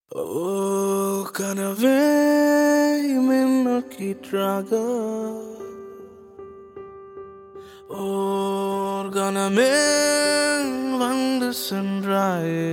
ஓ கனவே மின்னோக்கிற்றாக ஓர் கணமே வந்து சென்றாயே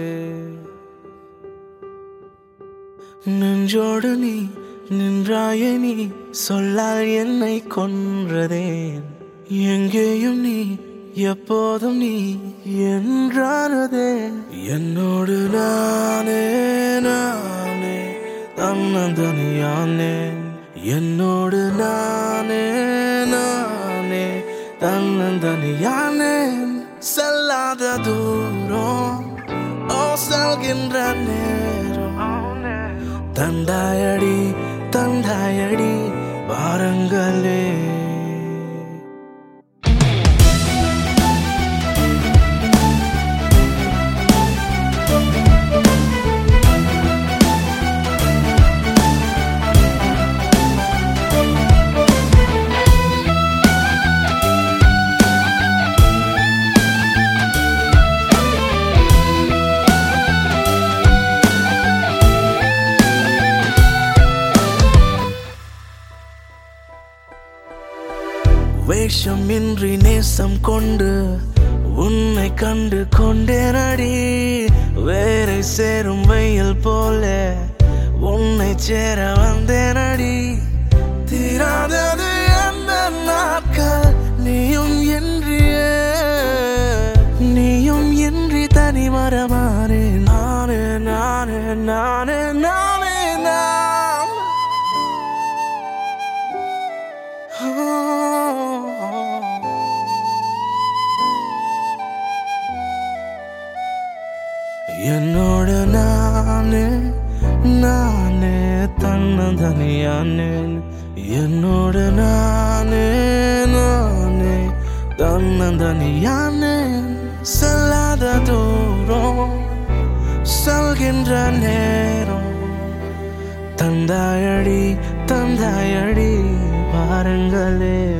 நெஞ்சோடு நீ நின்றாயே நீ சொல்லால் என்னை கொன்றதேன் எங்கேயும் நீ எப்போதும் நீ என்றானதே என்னோடு நானே நானே தன்னந்தனியானேன் என்னோடு நானே நானே தன்னந்தனியானேன் செல்லாத தூரம் ஓ செல்கின்ற நேரம் தந்தாயடி தந்தாயடி வாரங்களே வேஷமின்றி நேசம் கொண்டு உன்னை கண்டு கொண்டேனடி வேரை சேரும் வெயில் போல உன்னை சேர வந்தேனடி தீராதது எந்த நாட்கள் நீயும் என்றியே நீயும் இன்றி தனி மரமானே நானே நானே நானே நானே நான் என்னோட நானே நானே தன்னந்தனியானேன் என்னோட நானே நானே தன்னந்தனியானேன் செல்லாத தூரம் செல்கின்ற நேரம் தந்தாயடி தந்தாயடி பாருங்களே